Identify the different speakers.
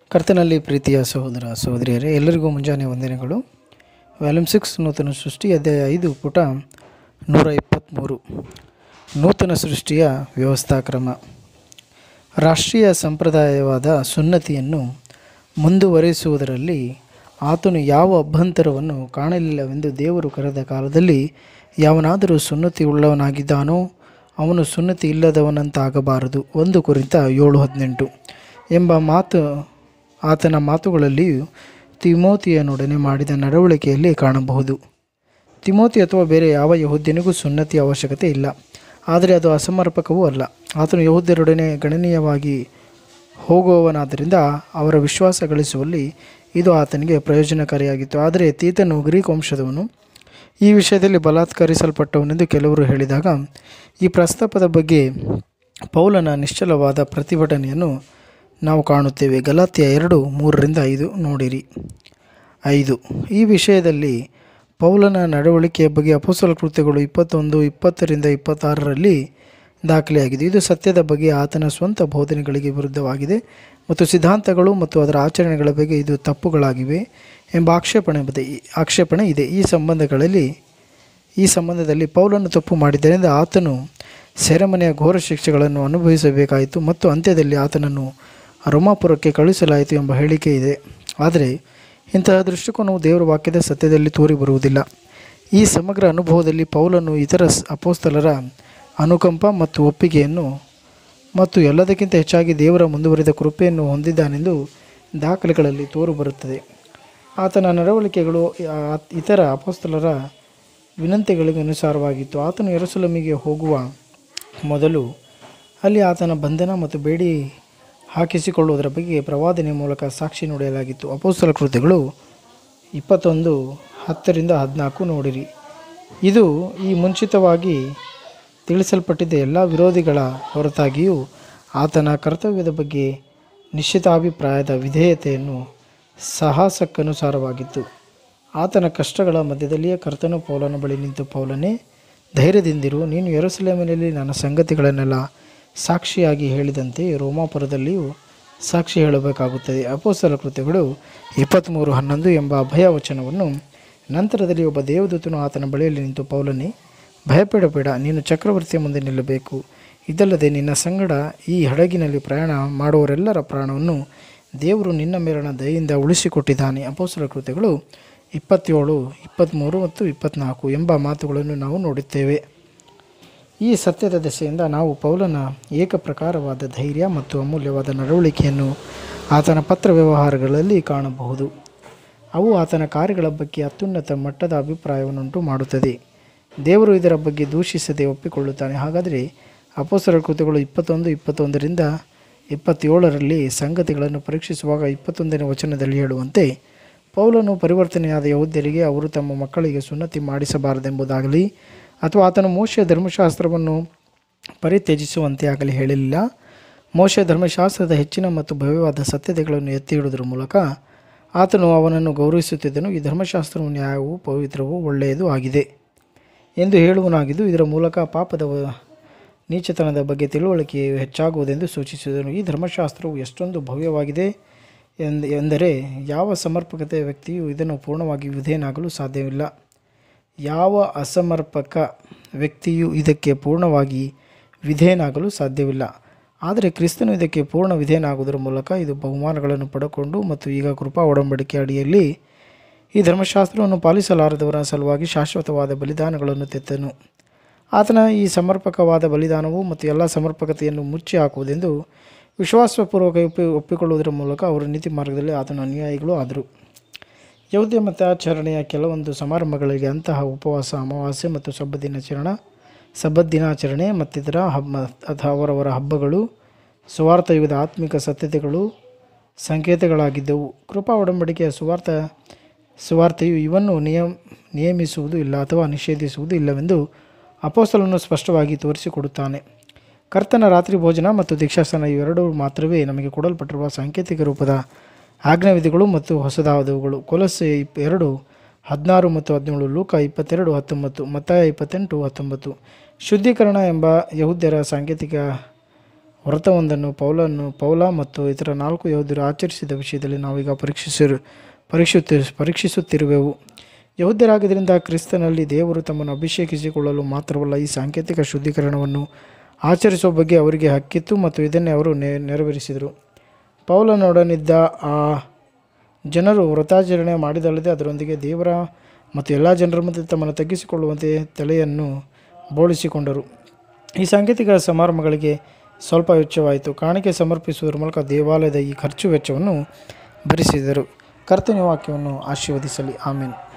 Speaker 1: ಕರ್ತನಲ್ಲಿ ಪ್ರೀತಿಯ ಸಹೋದರ ಸಹೋದರಿಯರೇ ಎಲ್ಲರಿಗೂ ಮುಂಜಾನೆ ವಂದನೆಗಳು ವ್ಯಾಲ್ಯೂಮ್ ಸಿಕ್ಸ್ ನೂತನ ಸೃಷ್ಟಿ ಅಧ್ಯಾಯ ಐದು ಪುಟ ನೂರ ಇಪ್ಪತ್ತ್ಮೂರು ನೂತನ ಸೃಷ್ಟಿಯ ವ್ಯವಸ್ಥಾ ಕ್ರಮ ರಾಷ್ಟ್ರೀಯ ಸಂಪ್ರದಾಯವಾದ ಸುನ್ನತಿಯನ್ನು ಮುಂದುವರಿಸುವುದರಲ್ಲಿ ಆತನು ಯಾವ ಅಭ್ಯಂತರವನ್ನು ಕಾಣಲಿಲ್ಲವೆಂದು ದೇವರು ಕರೆದ ಕಾಲದಲ್ಲಿ ಯಾವನಾದರೂ ಸುನ್ನತಿ ಉಳ್ಳವನಾಗಿದ್ದಾನೋ ಅವನು ಸುನ್ನತಿ ಇಲ್ಲದವನಂತಾಗಬಾರದು ಒಂದು ಕುರಿತ ಏಳು ಹದಿನೆಂಟು ಎಂಬ ಮಾತು ಆತನ ಮಾತುಗಳಲ್ಲಿಯೂ ತಿಮೋತಿಯನೊಡನೆ ಮಾಡಿದ ನಡವಳಿಕೆಯಲ್ಲಿ ಕಾಣಬಹುದು ತಿಮೋತಿ ಅಥವಾ ಬೇರೆ ಯಾವ ಯಹೂದ್ಯನಿಗೂ ಸುನ್ನತಿ ಅವಶ್ಯಕತೆ ಇಲ್ಲ ಆದರೆ ಅದು ಅಸಮರ್ಪಕವೂ ಅಲ್ಲ ಆತನು ಯಹೂದ್ಯರೊಡನೆ ಗಣನೀಯವಾಗಿ ಹೋಗುವವನಾದ್ದರಿಂದ ಅವರ ವಿಶ್ವಾಸ ಗಳಿಸುವಲ್ಲಿ ಇದು ಆತನಿಗೆ ಪ್ರಯೋಜನಕಾರಿಯಾಗಿತ್ತು ಆದರೆ ತೀತನು ಗ್ರೀಕ್ ವಂಶದವನು ಈ ವಿಷಯದಲ್ಲಿ ಬಲಾತ್ಕರಿಸಲ್ಪಟ್ಟವನೆಂದು ಕೆಲವರು ಹೇಳಿದಾಗ ಈ ಪ್ರಸ್ತಾಪದ ಬಗ್ಗೆ ಪೌಲನ ನಿಶ್ಚಲವಾದ ಪ್ರತಿಭಟನೆಯನ್ನು ನಾವು ಕಾಣುತ್ತೇವೆ ಗಲಾತ್ಯ ಎರಡು ಮೂರರಿಂದ ಐದು ನೋಡಿರಿ ಐದು ಈ ವಿಷಯದಲ್ಲಿ ಪೌಲನ ನಡವಳಿಕೆಯ ಬಗ್ಗೆ ಅಪೋಸಲ ಕೃತ್ಯಗಳು ಇಪ್ಪತ್ತೊಂದು ಇಪ್ಪತ್ತರಿಂದ ಇಪ್ಪತ್ತಾರರಲ್ಲಿ ದಾಖಲೆಯಾಗಿದೆ ಇದು ಸತ್ಯದ ಬಗ್ಗೆ ಆತನ ಸ್ವಂತ ಬೋಧನೆಗಳಿಗೆ ವಿರುದ್ಧವಾಗಿದೆ ಮತ್ತು ಸಿದ್ಧಾಂತಗಳು ಮತ್ತು ಅದರ ಆಚರಣೆಗಳ ಬಗ್ಗೆ ಇದು ತಪ್ಪುಗಳಾಗಿವೆ ಎಂಬ ಆಕ್ಷೇಪಣೆ ಇದೆ ಆಕ್ಷೇಪಣೆ ಇದೆ ಈ ಸಂಬಂಧಗಳಲ್ಲಿ ಈ ಸಂಬಂಧದಲ್ಲಿ ಪೌಲನು ತಪ್ಪು ಮಾಡಿದ್ದರಿಂದ ಆತನು ಸೆರೆಮನೆಯ ಘೋರ ಶಿಕ್ಷೆಗಳನ್ನು ಅನುಭವಿಸಬೇಕಾಯಿತು ಮತ್ತು ಅಂತ್ಯದಲ್ಲಿ ಆತನನ್ನು ರೋಮಾಪುರಕ್ಕೆ ಕಳುಹಿಸಲಾಯಿತು ಎಂಬ ಹೇಳಿಕೆ ಇದೆ ಆದರೆ ಇಂತಹ ದೃಷ್ಟಿಕೋನವು ದೇವರ ವಾಕ್ಯದ ಸತ್ಯದಲ್ಲಿ ತೋರಿ ಬರುವುದಿಲ್ಲ ಈ ಸಮಗ್ರ ಅನುಭವದಲ್ಲಿ ಪೌಲನು ಇತರ ಸ್- ಅಪೋಸ್ತಲರ ಅನುಕಂಪ ಮತ್ತು ಒಪ್ಪಿಗೆಯನ್ನು ಮತ್ತು ಎಲ್ಲದಕ್ಕಿಂತ ಹೆಚ್ಚಾಗಿ ದೇವರ ಮುಂದುವರಿದ ಕೃಪೆಯನ್ನು ಹೊಂದಿದ್ದಾನೆಂದು ದಾಖಲೆಗಳಲ್ಲಿ ತೋರುಬರುತ್ತದೆ ಆತನ ನಡವಳಿಕೆಗಳು ಆ- ಇತರ ಅಪೋಸ್ತಲರ ವಿನಂತಿಗಳಿಗೆ ಅನುಸಾರವಾಗಿತ್ತು ಆತನು ಯೆರೂಸಲೇಮಿಗೆ ಹೋಗುವ ಮೊದಲು ಅಲ್ಲಿ ಆತನ ಬಂಧನ ಮತ್ತು ಬೇಡಿ ಹಾಕಿಸಿಕೊಳ್ಳುವುದರ ಬಗ್ಗೆ ಪ್ರವಾದನೆ ಮೂಲಕ ಸಾಕ್ಷಿ ನುಡಿಯಲಾಗಿತ್ತು ಅಪೋಸ್ತಲ ಕೃತ್ಯಗಳು ಇಪ್ಪತ್ತೊಂದು ಹತ್ತರಿಂದ ಹದಿನಾಲ್ಕು ನೋಡಿರಿ ಇದು ಈ ಮುಂಚಿತವಾಗಿ ತಿಳಿಸಲ್ಪಟ್ಟಿದ್ದ ಎಲ್ಲ ವಿರೋಧಿಗಳ ಹೊರತಾಗಿಯೂ ಆತನ ಕರ್ತವ್ಯದ ಬಗ್ಗೆ ನಿಶ್ಚಿತಾಭಿಪ್ರಾಯದ ವಿಧೇಯತೆಯನ್ನು ಸಾಹಸಕ್ಕನುಸಾರವಾಗಿತ್ತು ಆತನ ಕಷ್ಟಗಳ ಮಧ್ಯದಲ್ಲಿಯೇ ಕರ್ತನು ಪೌಲನ ಬಳಿ ನಿಂತು ಪೌಲನೇ ಧೈರ್ಯದಿಂದಿರು ನೀನು ಯೆರೂಸಲೇಮಿನಲ್ಲಿ ನನ್ನ ಸಂಗತಿಗಳನ್ನೆಲ್ಲ ಸಾಕ್ಷಿಯಾಗಿ ಹೇಳಿದಂತೆ ರೋಮಾಪುರದಲ್ಲಿಯೂ ಸಾಕ್ಷಿ ಹೇಳಬೇಕಾಗುತ್ತದೆ ಅಪೋಸ್ತಲ ಕೃತ್ಯಗಳು ಇಪ್ಪತ್ತ್ಮೂರು ಹನ್ನೊಂದು ಎಂಬ ಅಭಯ ವಚನವನ್ನು ನಂತರದಲ್ಲಿ ಒಬ್ಬ ದೇವದೂತನು ಆತನ ಬಳಿಯಲ್ಲಿ ನಿಂತು ಪೌಲನೇ ಭಯಪಡಬೇಡ ನೀನು ಚಕ್ರವರ್ತಿಯ ಮುಂದೆ ನಿಲ್ಲಬೇಕು ಇದಲ್ಲದೆ ನಿನ್ನ ಸಂಗಡ ಈ ಹಡಗಿನಲ್ಲಿ ಪ್ರಯಾಣ ಮಾಡುವವರೆಲ್ಲರ ಪ್ರಾಣವನ್ನು ದೇವರು ನಿನ್ನ ಮೇಲಣ ದಯೆಯಿಂದ ಉಳಿಸಿಕೊಟ್ಟಿದ್ದಾನೆ ಅಪೋಸ್ತಲ ಕೃತ್ಯಗಳು ಇಪ್ಪತ್ತೇಳು ಇಪ್ಪತ್ತ್ಮೂರು ಮತ್ತು ಇಪ್ಪತ್ತ್ನಾಲ್ಕು ಎಂಬ ಮಾತುಗಳನ್ನು ನಾವು ನೋಡುತ್ತೇವೆ ಈ ಸತ್ಯದ ದೆಸೆಯಿಂದ ನಾವು ಪೌಲನ ಏಕಪ್ರಕಾರವಾದ ಧೈರ್ಯ ಮತ್ತು ಅಮೂಲ್ಯವಾದ ನಡವಳಿಕೆಯನ್ನು ಆತನ ಪತ್ರ ವ್ಯವಹಾರಗಳಲ್ಲಿ ಕಾಣಬಹುದು ಅವು ಆತನ ಕಾರ್ಯಗಳ ಬಗ್ಗೆ ಅತ್ಯುನ್ನತ ಮಟ್ಟದ ಅಭಿಪ್ರಾಯವನ್ನುಂಟು ಮಾಡುತ್ತದೆ ದೇವರು ಇದರ ಬಗ್ಗೆ ದೂಷಿಸದೆ ಒಪ್ಪಿಕೊಳ್ಳುತ್ತಾನೆ ಹಾಗಾದರೆ ಅಪೋಸರ ಕೃತ್ಯಗಳು ಇಪ್ಪತ್ತೊಂದು ಇಪ್ಪತ್ತೊಂದರಿಂದ ಇಪ್ಪತ್ತೇಳರಲ್ಲಿ ಸಂಗತಿಗಳನ್ನು ಪರೀಕ್ಷಿಸುವಾಗ ಇಪ್ಪತ್ತೊಂದನೇ ವಚನದಲ್ಲಿ ಹೇಳುವಂತೆ ಪೌಲನು ಪರಿವರ್ತನೆಯಾದ ಯಹೂದ್ಯರಿಗೆ ಅವರು ತಮ್ಮ ಮಕ್ಕಳಿಗೆ ಸುನ್ನತಿ ಮಾಡಿಸಬಾರದೆಂಬುದಾಗಲಿ ಅಥವಾ ಆತನು ಮೋಶೆಯ ಧರ್ಮಶಾಸ್ತ್ರವನ್ನು ಪರಿತ್ಯಜಿಸುವಂತೆ ಆಗಲಿ ಹೇಳಿಲ್ಲ ಮೋಶೆ ಧರ್ಮಶಾಸ್ತ್ರದ ಹೆಚ್ಚಿನ ಮತ್ತು ಭವ್ಯವಾದ ಸತ್ಯತೆಗಳನ್ನು ಎತ್ತಿ ಹಿಡುವುದರ ಮೂಲಕ ಆತನು ಅವನನ್ನು ಗೌರವಿಸುತ್ತಿದ್ದನು ಈ ಧರ್ಮಶಾಸ್ತ್ರವು ನ್ಯಾಯವೂ ಪವಿತ್ರವೂ ಒಳ್ಳೆಯದು ಆಗಿದೆ ಎಂದು ಹೇಳುವನಾಗಿದ್ದು ಇದರ ಮೂಲಕ ಪಾಪದ ವ- ನೀಚತನದ ಬಗ್ಗೆ ತಿಳುವಳಿಕೆಯು ಹೆಚ್ಚಾಗುವುದೆಂದು ಸೂಚಿಸಿದನು ಈ ಧರ್ಮಶಾಸ್ತ್ರವು ಎಷ್ಟೊಂದು ಭವ್ಯವಾಗಿದೆ ಎಂದ ಎಂದರೆ ಯಾವ ಸಮರ್ಪಕತೆಯ ವ್ಯಕ್ತಿಯು ಇದನ್ನು ಪೂರ್ಣವಾಗಿ ವಿಧೇಯನಾಗಲು ಸಾಧ್ಯವಿಲ್ಲ ಯಾವ ಅಸಮರ್ಪಕ ವ್ಯಕ್ತಿಯು ಇದಕ್ಕೆ ಪೂರ್ಣವಾಗಿ ವಿಧೇಯನಾಗಲು ಸಾಧ್ಯವಿಲ್ಲ ಆದರೆ ಕ್ರಿಸ್ತನು ಇದಕ್ಕೆ ಪೂರ್ಣ ವಿಧೇಯನಾಗುವುದರ ಮೂಲಕ ಇದು ಬಹುಮಾನಗಳನ್ನು ಪಡೆಕೊಂಡು ಮತ್ತು ಈಗ ಕೃಪಾ ಒಡಂಬಡಿಕೆ ಅಡಿಯಲ್ಲಿ ಈ ಧರ್ಮಶಾಸ್ತ್ರವನ್ನು ಪಾಲಿಸಲಾರದವರ ಸಲುವಾಗಿ ಶಾಶ್ವತವಾದ ಬಲಿದಾನಗಳನ್ನು ತೆತ್ತನು ಆತನ ಈ ಸಮರ್ಪಕವಾದ ಬಲಿದಾನವು ಮತ್ತು ಎಲ್ಲ ಸಮರ್ಪಕತೆಯನ್ನು ಮುಚ್ಚಿ ಹಾಕುವುದೆಂದು ವಿಶ್ವಾಸಪೂರ್ವಕ ಒಪ್ಪಿ ಒಪ್ಪಿಕೊಳ್ಳುವುದರ ಮೂಲಕ ಅವರ ನೀತಿ ಮಾರ್ಗದಲ್ಲಿ ಆತನ ಅನುಯಾಯಿಗಳು ಆದರು ಯಹೂದ್ಯ ಮತಾಚರಣೆಯ ಕೆಲವೊಂದು ಸಮಾರಂಭಗಳಿಗೆ ಅಂತಹ ಉಪವಾಸ ಅಮಾವಾಸ್ಯೆ ಮತ್ತು ಸಬ್ಬ ದಿನಾಚರಣ ಸಬ್ಬತ್ ದಿನಾಚರಣೆ ಮತ್ತಿತರ ಹಬ್ಬ ಅಥವಾ ಅವರವರ ಹಬ್ಬಗಳು ಸುವಾರ್ಥ ಯುಗದ ಆತ್ಮಿಕ ಸತ್ಯತೆಗಳು ಸಂಕೇತಗಳಾಗಿದ್ದವು ಕೃಪಾ ಒಡಂಬಡಿಕೆಯ ಸುವಾರ್ಥ ಸುವಾರ್ತೆಯು ಇವನ್ನು ನಿಯಮ ನಿಯಮಿಸುವುದು ಇಲ್ಲ ಅಥವಾ ನಿಷೇಧಿಸುವುದು ಇಲ್ಲವೆಂದು ಅಪೋಸ್ತಲನು ಸ್ಪಷ್ಟವಾಗಿ ತೋರಿಸಿಕೊಡುತ್ತಾನೆ ಕರ್ತನ ರಾತ್ರಿ ಭೋಜನ ಮತ್ತು ದೀಕ್ಷಾಸ್ನಾನ ಇವೆರಡೂ ಮಾತ್ರವೇ ನಮಗೆ ಕೊಡಲ್ಪಟ್ಟಿರುವ ಸಾಂಕೇತಿಕ ರೂಪದ ಆಜ್ಞಾವಿಧಿಗಳು ಮತ್ತು ಹೊಸದಾದವುಗಳು ಕೊಲಸೆ ಇಪ್ ಎರಡು ಹದಿನಾರು ಮತ್ತು ಹದಿನೇಳು ಲೂಕ ಇಪ್ಪತ್ತೆರಡು ಹತ್ತೊಂಬತ್ತು ಮತ್ತಾಯ ಇಪ್ಪತ್ತೆಂಟು ಹತ್ತೊಂಬತ್ತು ಶುದ್ಧೀಕರಣ ಎಂಬ ಯಹೂದ್ಯರ ಸಾಂಕೇತಿಕ ವ್ರತವೊಂದನ್ನು ಪೌಲನ್ನು ಪೌಲ ಮತ್ತು ಇತರ ನಾಲ್ಕು ಯಹೂದರು ಆಚರಿಸಿದ ವಿಷಯದಲ್ಲಿ ನಾವೀಗ ಪರೀಕ್ಷಿಸಿರು ಪರೀಕ್ಷಿಸುತ್ತಿ ಪರೀಕ್ಷಿಸುತ್ತಿರುವೆವು ಯಹೂದ್ಯರಾಗಿದ್ದರಿಂದ ಕ್ರಿಸ್ತನಲ್ಲಿ ದೇವರು ತಮ್ಮನ್ನು ಅಭಿಷೇಕಿಸಿಕೊಳ್ಳಲು ಮಾತ್ರವಲ್ಲ ಈ ಸಾಂಕೇತಿಕ ಶುದ್ಧೀಕರಣವನ್ನು ಆಚರಿಸುವ ಬಗ್ಗೆ ಅವರಿಗೆ ಹಕ್ಕಿತ್ತು ಮತ್ತು ಇದನ್ನೇ ಅವರು ನೆ ನೆರವೇರಿಸಿದರು ಪೌಲನೊಡನಿದ್ದ ಆ ಜನರು ವ್ರತಾಚರಣೆ ಮಾಡಿದಲ್ಲದೆ ಅದರೊಂದಿಗೆ ದೇವರ ಮತ್ತು ಎಲ್ಲ ಜನರ ಮಧ್ಯೆ ತಮ್ಮನ್ನು ತಗ್ಗಿಸಿಕೊಳ್ಳುವಂತೆ ತಲೆಯನ್ನು ಬೋಳಿಸಿಕೊಂಡರು ಈ ಸಾಂಕೇತಿಕ ಸಮಾರಂಭಗಳಿಗೆ ಸ್ವಲ್ಪ ವೆಚ್ಚವಾಯಿತು ಕಾಣಿಕೆ ಸಮರ್ಪಿಸುವುದರ ಮೂಲಕ ದೇವಾಲಯದ ಈ ಖರ್ಚು ವೆಚ್ಚವನ್ನು ಭರಿಸಿದರು ಕರ್ತನ ವಾಕ್ಯವನ್ನು ಆಶೀರ್ವದಿಸಲಿ ಆಮೇಲೆ